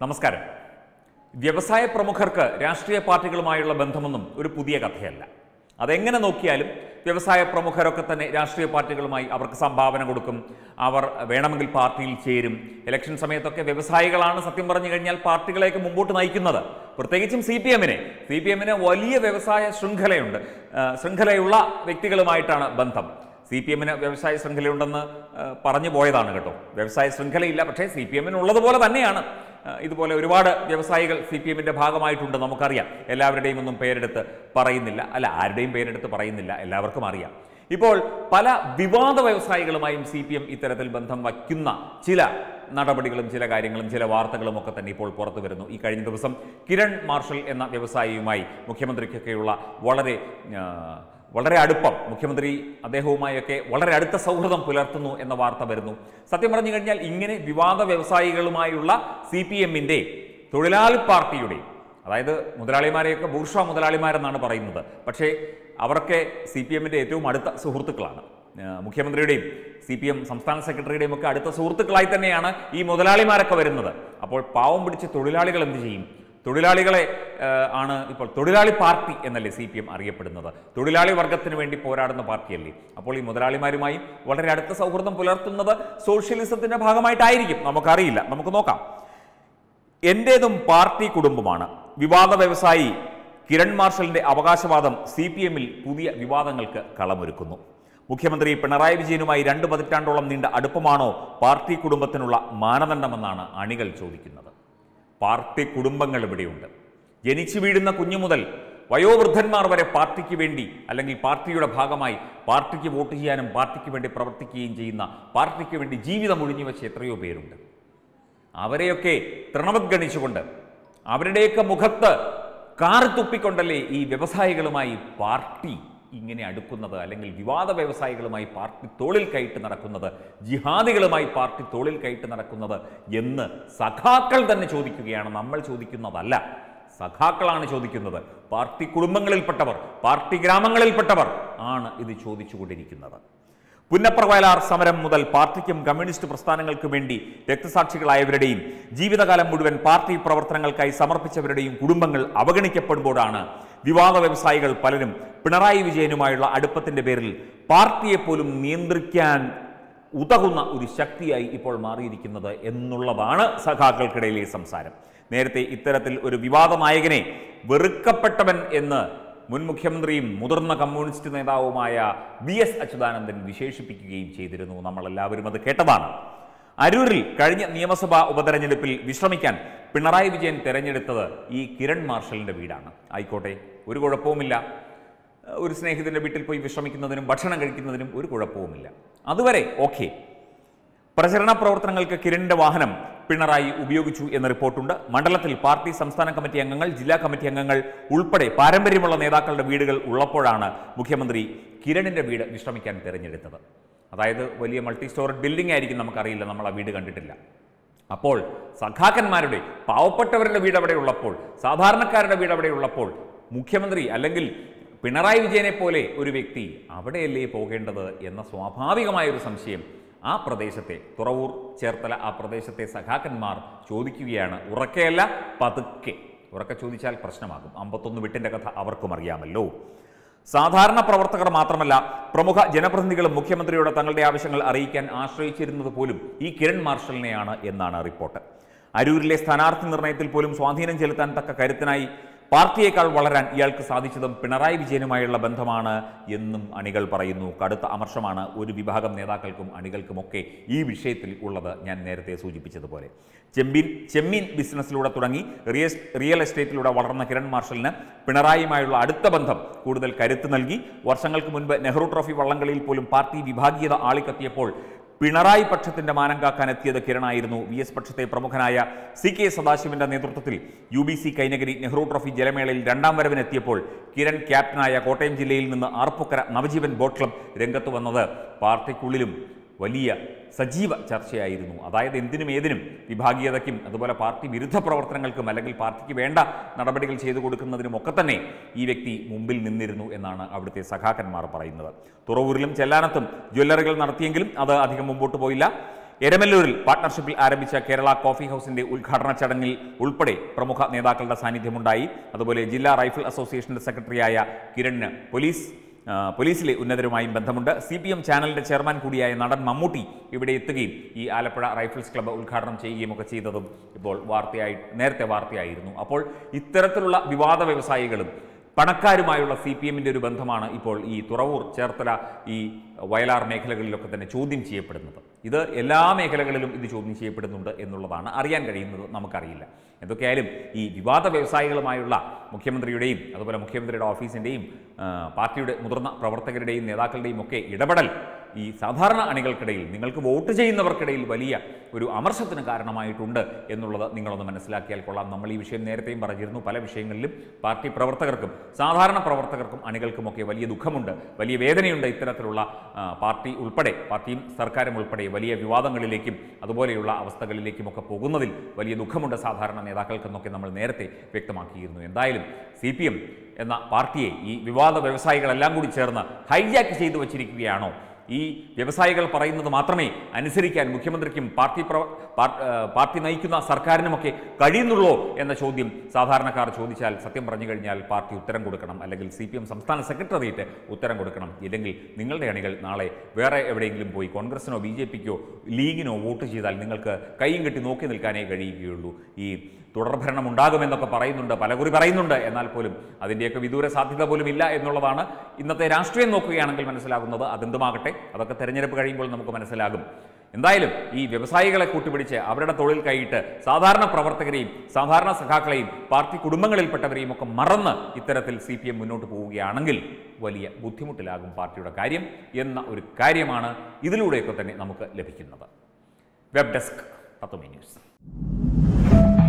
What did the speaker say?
നമസ്കാരം വ്യവസായ പ്രമുഖർക്ക് രാഷ്ട്രീയ പാർട്ടികളുമായുള്ള ബന്ധമൊന്നും ഒരു പുതിയ കഥയല്ല അതെങ്ങനെ നോക്കിയാലും വ്യവസായ പ്രമുഖരൊക്കെ തന്നെ രാഷ്ട്രീയ പാർട്ടികളുമായി അവർക്ക് സംഭാവന കൊടുക്കും അവർ വേണമെങ്കിൽ പാർട്ടിയിൽ ചേരും ഇലക്ഷൻ സമയത്തൊക്കെ വ്യവസായികളാണ് സത്യം പറഞ്ഞു കഴിഞ്ഞാൽ പാർട്ടികളെയൊക്കെ മുമ്പോട്ട് നയിക്കുന്നത് പ്രത്യേകിച്ചും സി പി എമ്മിനെ സി പി എമ്മിന് വലിയ വ്യവസായ ശൃംഖലയുണ്ട് ആ, ശൃംഖലയുള്ള വ്യക്തികളുമായിട്ടാണ് ബന്ധം സി പി എമ്മിന് വ്യവസായ ശൃംഖലയുണ്ടെന്ന് ആ, പറഞ്ഞു പോയതാണ് കേട്ടോ വ്യവസായ ശൃംഖലയില്ല പക്ഷേ സി പി എമ്മിന് ഉള്ളതുപോലെ തന്നെയാണ് ആ, ഇതുപോലെ ഒരുപാട് വ്യവസായികൾ സി പി എമ്മിൻ്റെ ഭാഗമായിട്ടുണ്ട് നമുക്കറിയാം എല്ലാവരുടെയും ഒന്നും പേരെടുത്ത് പറയുന്നില്ല അല്ല ആരുടെയും പേരെടുത്ത് പറയുന്നില്ല എല്ലാവർക്കും അറിയാം ഇപ്പോൾ പല വിവാദ വ്യവസായികളുമായും സി പി എം ഇത്തരത്തിൽ ബന്ധം വയ്ക്കുന്ന ചില നടപടികളും ചില കാര്യങ്ങളും ചില വാർത്തകളും ഒക്കെ തന്നെ ഇപ്പോൾ പുറത്തു വരുന്നു ഈ കഴിഞ്ഞ ദിവസം കിരൺ മാർഷൽ എന്ന വ്യവസായിയുമായി മുഖ്യമന്ത്രിക്കൊക്കെയുള്ള വളരെ ആ, വളരെ അടുപ്പം മുഖ്യമന്ത്രി അദ്ദേഹവുമായൊക്കെ വളരെ അടുത്ത സൗഹൃദം പുലർത്തുന്നു എന്ന വാർത്ത വരുന്നു സത്യം പറഞ്ഞു കഴിഞ്ഞാൽ ഇങ്ങനെ വിവാദ വ്യവസായികളുമായുള്ള സി പി എമ്മിൻ്റെ തൊഴിലാളി പാർട്ടിയുടെ അതായത് മുതലാളിമാരെയൊക്കെ ബൂർഷ മുതലാളിമാരെന്നാണ് പറയുന്നത് പക്ഷേ അവരൊക്കെ സി പി എമ്മിൻ്റെ ഏറ്റവും അടുത്ത സുഹൃത്തുക്കളാണ് ആ, മുഖ്യമന്ത്രിയുടെയും സി പി എം സംസ്ഥാന സെക്രട്ടറിയുടെയും ഒക്കെ അടുത്ത സുഹൃത്തുക്കളായി തന്നെയാണ് ഈ മുതലാളിമാരൊക്കെ വരുന്നത് അപ്പോൾ പാവം പിടിച്ച തൊഴിലാളികൾ എന്ത് ചെയ്യും തൊഴിലാളികളെ ആ, ആണ് ഇപ്പോൾ തൊഴിലാളി പാർട്ടി എന്നല്ലേ സി പി എം അറിയപ്പെടുന്നത് തൊഴിലാളി വർഗത്തിന് വേണ്ടി പോരാടുന്ന പാർട്ടിയല്ലേ അപ്പോൾ ഈ മുതലാളിമാരുമായും വളരെ അടുത്ത സൗഹൃദം പുലർത്തുന്നത് സോഷ്യലിസത്തിന്റെ ഭാഗമായിട്ടായിരിക്കും നമുക്കറിയില്ല നമുക്ക് നോക്കാം എന്റേതും പാർട്ടി കുടുംബമാണ് വിവാദ വ്യവസായി കിരൺ മാർഷലിന്റെ അവകാശവാദം സി പി എമ്മിൽ പുതിയ വിവാദങ്ങൾക്ക് കളമൊരുക്കുന്നു മുഖ്യമന്ത്രി പിണറായി വിജയനുമായി രണ്ട് പതിറ്റാണ്ടോളം നീണ്ട അടുപ്പമാണോ പാർട്ടി കുടുംബത്തിനുള്ള മാനദണ്ഡമെന്നാണ് അണികൾ ചോദിക്കുന്നത് പാർട്ടി കുടുംബങ്ങൾ ഇവിടെയുണ്ട് ജനിച്ചു വീഴുന്ന കുഞ്ഞു മുതൽ വയോവൃദ്ധന്മാർ വരെ പാർട്ടിക്ക് വേണ്ടി അല്ലെങ്കിൽ പാർട്ടിയുടെ ഭാഗമായി പാർട്ടിക്ക് വോട്ട് ചെയ്യാനും പാർട്ടിക്ക് വേണ്ടി പ്രവർത്തിക്കുകയും ചെയ്യുന്ന പാർട്ടിക്ക് വേണ്ടി ജീവിതം ഒഴിഞ്ഞു വെച്ച എത്രയോ പേരുണ്ട് അവരെയൊക്കെ തൃണവത്ഗണിച്ചുകൊണ്ട് അവരുടെയൊക്കെ മുഖത്ത് കാറ് തുപ്പിക്കൊണ്ടല്ലേ ഈ വ്യവസായികളുമായി പാർട്ടി ഇങ്ങനെ അടുക്കുന്നത് അല്ലെങ്കിൽ വിവാദ വ്യവസായികളുമായി പാർട്ടി തോളിൽ കയറ്റ് നടക്കുന്നത് ജിഹാദികളുമായി പാർട്ടി തോളിൽ കയറ്റ് നടക്കുന്നത് എന്ന് സഖാക്കൾ തന്നെ ചോദിക്കുകയാണ് നമ്മൾ ചോദിക്കുന്നതല്ല സഖാക്കളാണ് ചോദിക്കുന്നത് പാർട്ടി കുടുംബങ്ങളിൽപ്പെട്ടവർ പാർട്ടി ഗ്രാമങ്ങളിൽപ്പെട്ടവർ ആണ് ഇത് ചോദിച്ചുകൊണ്ടിരിക്കുന്നത് പുന്നപ്ര വയലാർ സമരം മുതൽ പാർട്ടിക്കും കമ്മ്യൂണിസ്റ്റ് പ്രസ്ഥാനങ്ങൾക്കും വേണ്ടി രക്തസാക്ഷികളായവരുടെയും ജീവിതകാലം മുഴുവൻ പാർട്ടി പ്രവർത്തനങ്ങൾക്കായി സമർപ്പിച്ചവരുടെയും കുടുംബങ്ങൾ അവഗണിക്കപ്പെടുമ്പോഴാണ് വിവാദ വ്യവസായികൾ പലരും പിണറായി വിജയനുമായുള്ള അടുപ്പത്തിന്റെ പേരിൽ പാർട്ടിയെപ്പോലും നിയന്ത്രിക്കാൻ ഉതകുന്ന ഒരു ശക്തിയായി ഇപ്പോൾ മാറിയിരിക്കുന്നത് എന്നുള്ളതാണ് സഖാക്കൾക്കിടയിലെ സംസാരം നേരത്തെ ഇത്തരത്തിൽ ഒരു വിവാദ നായകനെ വെറുക്കപ്പെട്ടവൻ എന്ന് മുൻ മുഖ്യമന്ത്രിയും മുതിർന്ന കമ്മ്യൂണിസ്റ്റ് നേതാവുമായ വി എസ് അച്യുതാനന്ദൻ വിശേഷിപ്പിക്കുകയും ചെയ്തിരുന്നു നമ്മളെല്ലാവരും അത് കേട്ടതാണ് അരൂരിൽ കഴിഞ്ഞ നിയമസഭാ ഉപതെരഞ്ഞെടുപ്പിൽ വിശ്രമിക്കാൻ പിണറായി വിജയൻ തെരഞ്ഞെടുത്തത് ഈ കിരൺ മാർഷലിന്റെ വീടാണ് ആയിക്കോട്ടെ ഒരു കുഴപ്പവുമില്ല ഒരു സ്നേഹിതന്റെ വീട്ടിൽ പോയി വിശ്രമിക്കുന്നതിനും ഭക്ഷണം കഴിക്കുന്നതിനും ഒരു കുഴപ്പവുമില്ല അതുവരെ ഓക്കെ പ്രചരണ പ്രവർത്തനങ്ങൾക്ക് കിരണിന്റെ വാഹനം പിണറായി ഉപയോഗിച്ചു എന്ന റിപ്പോർട്ടുണ്ട് മണ്ഡലത്തിൽ പാർട്ടി സംസ്ഥാന കമ്മിറ്റി അംഗങ്ങൾ ജില്ലാ കമ്മിറ്റി അംഗങ്ങൾ ഉൾപ്പെടെ പാരമ്പര്യമുള്ള നേതാക്കളുടെ വീടുകൾ ഉള്ളപ്പോഴാണ് മുഖ്യമന്ത്രി കിരണിന്റെ വീട് വിശ്രമിക്കാൻ തിരഞ്ഞെടുത്തത് അതായത് വലിയ മൾട്ടി സ്റ്റോറഡ് ബിൽഡിംഗ് ആയിരിക്കും നമുക്കറിയില്ല നമ്മൾ ആ വീട് കണ്ടിട്ടില്ല അപ്പോൾ സഖാക്കന്മാരുടെ പാവപ്പെട്ടവരുടെ വീട് അവിടെ ഉള്ളപ്പോൾ സാധാരണക്കാരുടെ വീട് അവിടെ ഉള്ളപ്പോൾ മുഖ്യമന്ത്രി അല്ലെങ്കിൽ പിണറായി വിജയനെ പോലെ ഒരു വ്യക്തി അവിടെയല്ലേ പോകേണ്ടത് എന്ന സ്വാഭാവികമായ ഒരു സംശയം ആ പ്രദേശത്തെ തുറവൂർ ചേർത്തല ആ പ്രദേശത്തെ സഖാക്കന്മാർ ചോദിക്കുകയാണ് ഉറക്കെയല്ല പതുക്കെ ഉറക്കെ ചോദിച്ചാൽ പ്രശ്നമാകും അമ്പത്തൊന്ന് വിട്ടിൻ്റെ കഥ അവർക്കും അറിയാമല്ലോ സാധാരണ പ്രവർത്തകർ മാത്രമല്ല പ്രമുഖ ജനപ്രതിനിധികളും മുഖ്യമന്ത്രിയോട് തങ്ങളുടെ ആവശ്യങ്ങൾ അറിയിക്കാൻ ആശ്രയിച്ചിരുന്നത് പോലും ഈ കിരൺ മാർഷലിനെയാണ് എന്നാണ് റിപ്പോർട്ട് അരൂരിലെ സ്ഥാനാർത്ഥി നിർണയത്തിൽ പോലും സ്വാധീനം ചെലുത്താൻ തക്ക കരുത്തിനായി പാർട്ടിയേക്കാൾ വളരാൻ ഇയാൾക്ക് സാധിച്ചതും പിണറായി വിജയനുമായുള്ള ബന്ധമാണ് എന്നും അണികൾ പറയുന്നു കടുത്ത അമർഷമാണ് ഒരു വിഭാഗം നേതാക്കൾക്കും അണികൾക്കുമൊക്കെ ഈ വിഷയത്തിൽ ഉള്ളത് ഞാൻ നേരത്തെ സൂചിപ്പിച്ചതുപോലെ ചെമ്മീൻ ചെമ്മീൻ ബിസിനസ്സിലൂടെ തുടങ്ങി റിയൽ റിയൽ എസ്റ്റേറ്റിലൂടെ വളർന്ന കിരൺ മാർഷലിന് പിണറായിയുമായുള്ള അടുത്ത ബന്ധം കൂടുതൽ കരുത്ത് നൽകി വർഷങ്ങൾക്ക് മുൻപ് നെഹ്റു ട്രോഫി വള്ളംകളിയിൽ പോലും പാർട്ടി വിഭാഗീയത ആളിക്കത്തിയപ്പോൾ പിണറായി പക്ഷത്തിന്റെ മാനം കാക്കാൻ എത്തിയത് കിരണായിരുന്നു വി എസ് പക്ഷത്തെ പ്രമുഖനായ സി കെ സദാശിവന്റെ നേതൃത്വത്തിൽ U B C Kainakary Nehru trophy ജലമേളയിൽ രണ്ടാം വരവിനെത്തിയപ്പോൾ കിരൺ ക്യാപ്റ്റനായ കോട്ടയം ജില്ലയിൽ നിന്ന് ആർപ്പുക്കര നവജീവൻ ബോട്ട് ക്ലബ് രംഗത്ത് വന്നത് പാർട്ടിക്കുള്ളിലും വലിയ സജീവ ചർച്ചയായിരുന്നു അതായത് എന്തിനും ഏതിനും വിഭാഗീയതയ്ക്കും അതുപോലെ പാർട്ടി വിരുദ്ധ പ്രവർത്തനങ്ങൾക്കും അല്ലെങ്കിൽ പാർട്ടിക്ക് വേണ്ട നടപടികൾ ചെയ്തു കൊടുക്കുന്നതിനും ഒക്കെ തന്നെ ഈ വ്യക്തി മുമ്പിൽ നിന്നിരുന്നു എന്നാണ് അവിടുത്തെ സഖാക്കന്മാർ പറയുന്നത് തുറവൂരിലും ചെല്ലാനത്തും ജ്വല്ലറികൾ നടത്തിയെങ്കിലും അത് അധികം മുമ്പോട്ട് പോയില്ല എരമല്ലൂരിൽ പാർട്ണർഷിപ്പിൽ ആരംഭിച്ച കേരള കോഫി ഹൗസിന്റെ ഉദ്ഘാടന ചടങ്ങിൽ ഉൾപ്പെടെ പ്രമുഖ നേതാക്കളുടെ സാന്നിധ്യമുണ്ടായി അതുപോലെ ജില്ലാ റൈഫിൾ അസോസിയേഷന്റെ സെക്രട്ടറിയായ കിരണിന് പോലീസ് ആ, പോലീസിലെ ഉന്നതരുമായും ബന്ധമുണ്ട് സി പി എം ചാനലിന്റെ ചെയർമാൻ കൂടിയായ നടൻ മമ്മൂട്ടി ഇവിടെ എത്തുകയും ഈ ആലപ്പുഴ റൈഫിൾസ് ക്ലബ്ബ് ഉദ്ഘാടനം ചെയ്യുകയും ഒക്കെ ചെയ്തതും ഇപ്പോൾ വാർത്തയായി നേരത്തെ വാർത്തയായിരുന്നു അപ്പോൾ ഇത്തരത്തിലുള്ള വിവാദ വ്യവസായികളും പണക്കാരുമായുള്ള സി പി എമ്മിൻ്റെ ഒരു ബന്ധമാണ് ഇപ്പോൾ ഈ തുറവൂർ ചേർത്തല ഈ വയലാർ മേഖലകളിലൊക്കെ തന്നെ ചോദ്യം ചെയ്യപ്പെടുന്നത് ഇത് എല്ലാ മേഖലകളിലും ഇത് ചോദ്യം ചെയ്യപ്പെടുന്നുണ്ട് എന്നുള്ളതാണ് അറിയാൻ കഴിയുന്നത് നമുക്കറിയില്ല എന്തൊക്കെയായാലും ഈ വിവാദ വ്യവസായികളുമായുള്ള മുഖ്യമന്ത്രിയുടെയും അതുപോലെ മുഖ്യമന്ത്രിയുടെ ഓഫീസിൻ്റെയും ആ, പാർട്ടിയുടെ മുതിർന്ന പ്രവർത്തകരുടെയും നേതാക്കളുടെയും ഒക്കെ ഇടപെടൽ ഈ സാധാരണ അണികൾക്കിടയിൽ നിങ്ങൾക്ക് വോട്ട് ചെയ്യുന്നവർക്കിടയിൽ വലിയ ഒരു അമർഷത്തിന് കാരണമായിട്ടുണ്ട് എന്നുള്ളത് നിങ്ങളൊന്ന് മനസ്സിലാക്കിയാൽ കൊള്ളാം നമ്മൾ ഈ വിഷയം നേരത്തെയും പറഞ്ഞിരുന്നു പല വിഷയങ്ങളിലും പാർട്ടി പ്രവർത്തകർക്കും സാധാരണ പ്രവർത്തകർക്കും അണികൾക്കുമൊക്കെ വലിയ ദുഃഖമുണ്ട് വലിയ വേദനയുണ്ട് ഇത്തരത്തിലുള്ള ആ, പാർട്ടി ഉൾപ്പെടെ പാർട്ടിയും സർക്കാരും ഉൾപ്പെടെ വലിയ വിവാദങ്ങളിലേക്കും അതുപോലെയുള്ള അവസ്ഥകളിലേക്കുമൊക്കെ പോകുന്നതിൽ വലിയ ദുഃഖമുണ്ട് സാധാരണ നേതാക്കൾക്കെന്നൊക്കെ നമ്മൾ നേരത്തെ വ്യക്തമാക്കിയിരുന്നു എന്തായാലും സി പി എം എന്ന പാർട്ടിയെ ഈ വിവാദ വ്യവസായികളെല്ലാം കൂടി ചേർന്ന് ഹൈജാക്ക് ചെയ്തു വച്ചിരിക്കുകയാണോ ഈ വ്യവസായികൾ പറയുന്നത് മാത്രമേ അനുസരിക്കാൻ മുഖ്യമന്ത്രിക്കും പാർട്ടി പ്രവ പാർ- ആ, പാർട്ടി നയിക്കുന്ന സർക്കാരിനുമൊക്കെ കഴിയുന്നുള്ളൂ എന്ന ചോദ്യം സാധാരണക്കാർ ചോദിച്ചാൽ സത്യം പറഞ്ഞു കഴിഞ്ഞാൽ പാർട്ടി ഉത്തരം കൊടുക്കണം അല്ലെങ്കിൽ സി പി എം സംസ്ഥാന സെക്രട്ടേറിയറ്റ് ഉത്തരം കൊടുക്കണം ഇല്ലെങ്കിൽ നിങ്ങളുടെ അണികൾ നാളെ വേറെ എവിടെയെങ്കിലും പോയി കോൺഗ്രസിനോ ബി ജെ പിക്കോ ലീഗിനോ വോട്ട് ചെയ്താൽ നിങ്ങൾക്ക് കൈയും കെട്ടി നോക്കി നിൽക്കാനേ കഴിയുകയുള്ളൂ ഈ തുടർഭരണം ഉണ്ടാകുമെന്നൊക്കെ പറയുന്നുണ്ട് പലകുറി പറയുന്നുണ്ട് എന്നാൽ പോലും അതിൻ്റെയൊക്കെ വിദൂര സാധ്യത പോലും ഇല്ല എന്നുള്ളതാണ് ഇന്നത്തെ രാഷ്ട്രീയം നോക്കുകയാണെങ്കിൽ മനസ്സിലാകുന്നത് അതെന്തുമാകട്ടെ അതൊക്കെ തെരഞ്ഞെടുപ്പ് കഴിയുമ്പോൾ നമുക്ക് മനസ്സിലാകും എന്തായാലും ഈ വ്യവസായികളെ കൂട്ടുപിടിച്ച് അവരുടെ തൊഴിൽ കൈയിട്ട് സാധാരണ പ്രവർത്തകരെയും സാധാരണ സഖാക്കളെയും പാർട്ടി കുടുംബങ്ങളിൽപ്പെട്ടവരെയും ഒക്കെ മറന്ന് ഇത്തരത്തിൽ സി പി എം മുന്നോട്ട് പോവുകയാണെങ്കിൽ വലിയ ബുദ്ധിമുട്ടിലാകും പാർട്ടിയുടെ കാര്യം എന്ന ഒരു കാര്യമാണ് ഇതിലൂടെയൊക്കെ തന്നെ നമുക്ക് ലഭിക്കുന്നത് വെബ് ഡെസ്ക് പത്തുമി ന്യൂസ്